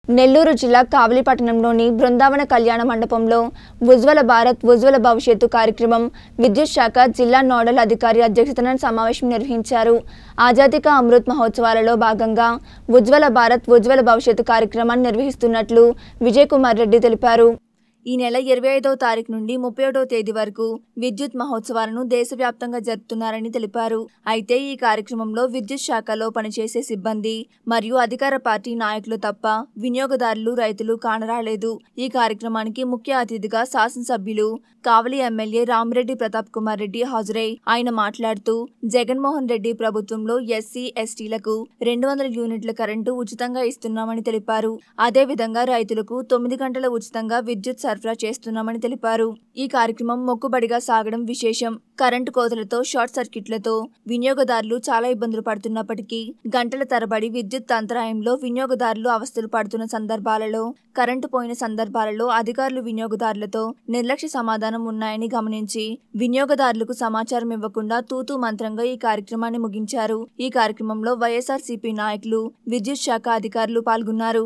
నెల్లూరు జిల్లా కావలిపట్టణంలోని బృందావన కళ్యాణ మండపంలో ఉజ్వల భారత్ ఉజ్వల భవిష్యత్తు కార్యక్రమం విద్యుత్ శాఖ జిల్లా నోడల్ అధికారి అధ్యక్షతన సమావేశం నిర్వహించారు ఆజాదీ కా అమృత్ మహోత్సవాలలో భాగంగా ఉజ్వల భారత్ ఉజ్వల భవిష్యత్తు కార్యక్రమాన్ని నిర్వహిస్తున్నట్లు విజయ్ కుమార్ రెడ్డి తెలిపారు ఈ నెల ఇరవై ఐదవ తారీఖు నుండి ముప్పై ఒకటవ తేదీ వరకు విద్యుత్ మహోత్సవాలను దేశవ్యాప్తంగా జరుపుతున్నారని తెలిపారు అయితే ఈ కార్యక్రమంలో విద్యుత్ శాఖలో పనిచేసే సిబ్బంది మరియు అధికార పార్టీ నాయకులు తప్ప వినియోగదారులు రైతులు కానరాలేదు ఈ కార్యక్రమానికి ముఖ్య అతిథిగా శాసనసభ్యులు కావలి ఎమ్మెల్యే రామిరెడ్డి ప్రతాప్ కుమార్ రెడ్డి హాజరై ఆయన మాట్లాడుతూ జగన్మోహన్ రెడ్డి ప్రభుత్వంలో ఎస్సీ ఎస్టీలకు రెండు వందల యూనిట్ల కరెంటు ఉచితంగా ఇస్తున్నామని తెలిపారు అదేవిధంగా రైతులకు తొమ్మిది గంటల ఉచితంగా విద్యుత్ సరఫరా చేస్తున్నామని తెలిపారు ఈ కార్యక్రమం మొక్కుబడిగా సాగడం విశేషం కరెంటు కోతలతో షార్ట్ సర్క్యూట్లతో వినియోగదారులు చాలా ఇబ్బందులు పడుతున్నప్పటికీ గంటల తరబడి విద్యుత్ అంతరాయంలో వినియోగదారులు అవస్థలు పడుతున్న సందర్భాలలో కరెంటు పోయిన సందర్భాలలో అధికారులు వినియోగదారులతో నిర్లక్ష్య సమాధానం ఉన్నాయని గమనించి వినియోగదారులకు సమాచారం ఇవ్వకుండా తూతూ మంత్రంగా ఈ కార్యక్రమాన్ని ముగించారు ఈ కార్యక్రమంలో వైఎస్ఆర్ నాయకులు విద్యుత్ శాఖ అధికారులు పాల్గొన్నారు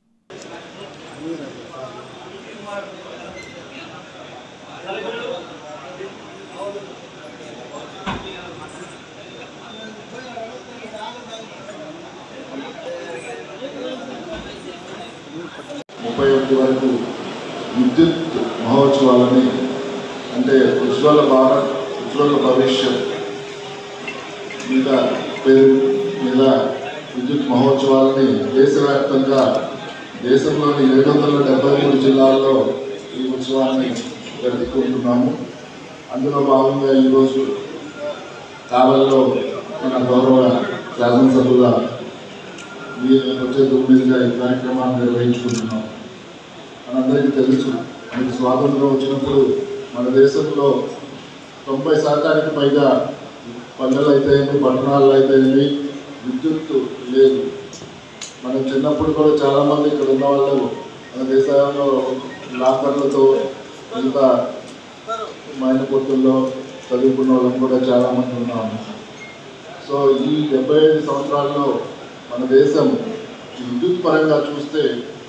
ముప్పై ఒకటి వరకు విద్యుత్ మహోత్సవాలని అంటే ఉజ్వల భారత్ ఉజ్వల భవిష్యత్ మీద పేరు మీద విద్యుత్ మహోత్సవాలని దేశవ్యాప్తంగా దేశంలోని ఏడు వందల డెబ్బై మూడు జిల్లాల్లో ఈ ఉత్సవాన్ని జరుపుకుంటున్నాము అందులో భాగంగా ఈరోజు కావల్లో మన గౌరవ శాసనసభ్యుల మీరు వచ్చే తొమ్మిదిగా ఈ కార్యక్రమాన్ని నిర్వహించుకుంటున్నాం మనందరికీ తెలుసు మనకి స్వాతంత్రం వచ్చినప్పుడు మన దేశంలో తొంభై శాతానికి పైగా పల్లెలు అయితేనేమి పట్టణాలు అయితేనేమి విద్యుత్ లేదు మనం చిన్నప్పుడు కూడా చాలామంది ఇక్కడ ఉన్న వాళ్ళు మన దేశంలో లాకర్లతో ఇంకా మైన పొత్తుల్లో చదువుకున్న వాళ్ళం కూడా చాలామంది ఉన్నాము సో ఈ డెబ్బై ఐదు సంవత్సరాల్లో మన దేశం విద్యుత్ పరంగా చూస్తే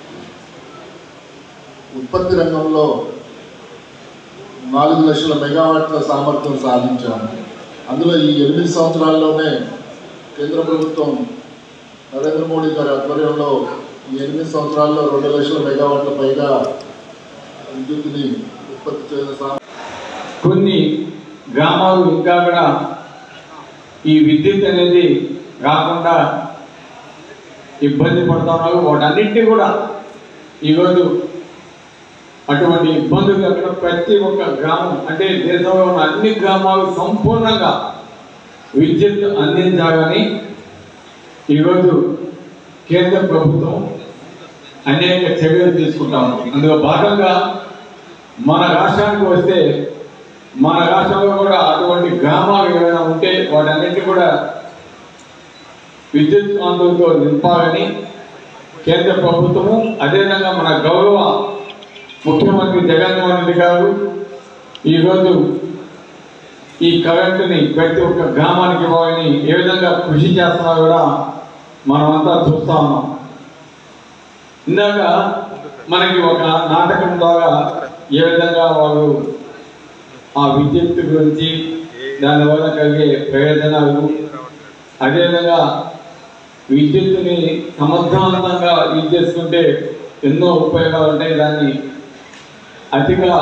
ఉత్పత్తి రంగంలో నాలుగు లక్షల మెగావాట్ల సామర్థ్యం సాధించాము అందులో ఈ ఎనిమిది సంవత్సరాల్లోనే కేంద్ర ప్రభుత్వం నరేంద్ర మోడీ గారి ఆధ్వర్యంలో ఈ ఎనిమిది సంవత్సరాల్లో రెండు లక్షల మెగావాట్ల పైగా విద్యుత్తుని ఉత్పత్తి చేసే సా కొన్ని గ్రామాలు ఇంకా కూడా ఈ విద్యుత్ అనేది రాకుండా ఇబ్బంది పడుతున్నారు వాటన్నింటినీ కూడా ఈరోజు అటువంటి ఇబ్బందులు కలిగిన ప్రతి ఒక్క గ్రామం అంటే దేశంలో ఉన్న అన్ని గ్రామాలు సంపూర్ణంగా విద్యుత్ అందించాలని ఈరోజు కేంద్ర ప్రభుత్వం అనేక చర్యలు తీసుకుంటాము అందులో భాగంగా మన రాష్ట్రానికి వస్తే మన రాష్ట్రంలో కూడా అటువంటి గ్రామాలు ఏమైనా ఉంటే వాటన్నిటి కూడా విద్యుత్ కాంతులతో నింపాలని కేంద్ర ప్రభుత్వము అదేవిధంగా మన గౌరవ ముఖ్యమంత్రి జగన్మోహన్ రెడ్డి గారు ఈరోజు ఈ కరెంటుని ప్రతి ఒక్క గ్రామానికి ఇవ్వాలని ఏ విధంగా కృషి చేస్తున్నా కూడా మనమంతా చూస్తా ఉన్నాం ఇందాక మనకి ఒక నాటకం ద్వారా ఏ విధంగా వాళ్ళు ఆ విద్యుత్ గురించి దానివల్ల కలిగే ప్రయోజనాలు అదేవిధంగా విద్యుత్తుని సమర్థవంతంగా యూజ్ చేసుకుంటే ఎన్నో ఉపయోగాలు ఉంటాయి దాన్ని అతిగా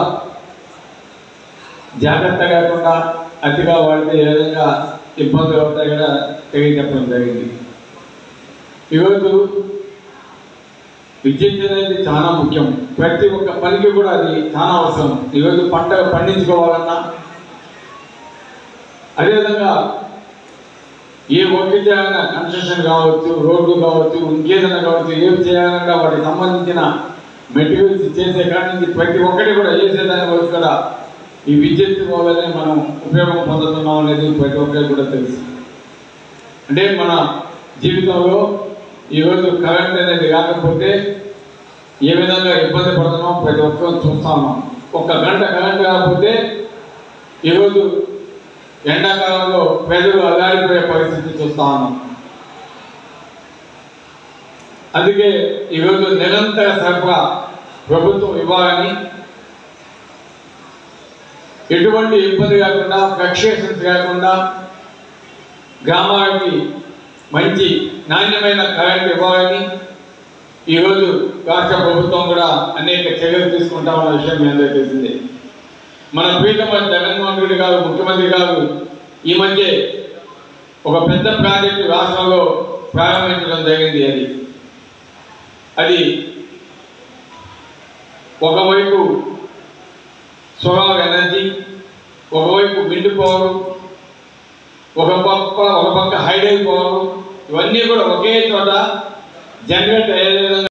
జాగ్రత్త కాకుండా అతిగా వాడితే ఏ విధంగా ఇబ్బందులు అవుతాయి కూడా తెలియజెప్పడం జరిగింది ఈరోజు విద్యుత్ అనేది చాలా ముఖ్యం ప్రతి ఒక్క పనికి కూడా అది చాలా అవసరం ఈరోజు పంట పండించుకోవాలన్నా అదేవిధంగా ఏ వర్క్ చేయాలన్నా కన్స్ట్రక్షన్ కావచ్చు రోడ్లు కావచ్చు ఇంకేదైనా కావచ్చు ఏం చేయాలన్నా వాటికి సంబంధించిన మెటీరియల్స్ చేసే కాడి నుంచి ప్రతి ఒక్కటి కూడా చేసేదాని వరకు కూడా ఈ విద్యుత్ వల్లనే మనం ఉపయోగం పొందుతున్నాం అనేది ప్రతి ఒక్కరికి కూడా తెలుసు అంటే మన జీవితంలో ఈరోజు కరెంట్ అనేది రాకపోతే ఏ విధంగా ఇబ్బంది పడుతున్నాం ప్రతి ఒక్కరు చూస్తా ఉన్నాం ఒక గంట కరెంట్ రాకపోతే ఈరోజు ఎండాకాలంలో ప్రజలు అల్లాడిపోయే పరిస్థితి చూస్తా ఉన్నాం అందుకే ఈరోజు నిరంతర సరఫరా ప్రభుత్వం ఇవ్వాలని ఎటువంటి ఇబ్బంది కాకుండా ఫ్లక్చుయేషన్స్ కాకుండా గ్రామాలకి మంచి నాణ్యమైన కరెంట్ ఇవ్వాలని ఈరోజు రాష్ట్ర ప్రభుత్వం కూడా అనేక చర్యలు తీసుకుంటామన్న విషయం మీ అందరికీ తెలిసిందే మన ప్రీతమ జగన్మోహన్ రెడ్డి గారు ముఖ్యమంత్రి గారు ఈ మధ్య ఒక పెద్ద ప్రాజెక్టు రాష్ట్రంలో ప్రారంభించడం జరిగింది అది అది ఒకవైపు సోలార్ ఎనర్జీ ఒకవైపు విండ్ పవర్ ఒక పక్క ఒక పక్క హైడల్ పవర్ ఇవన్నీ కూడా ఒకే చోట జనరేట్ అయ్యే విధంగా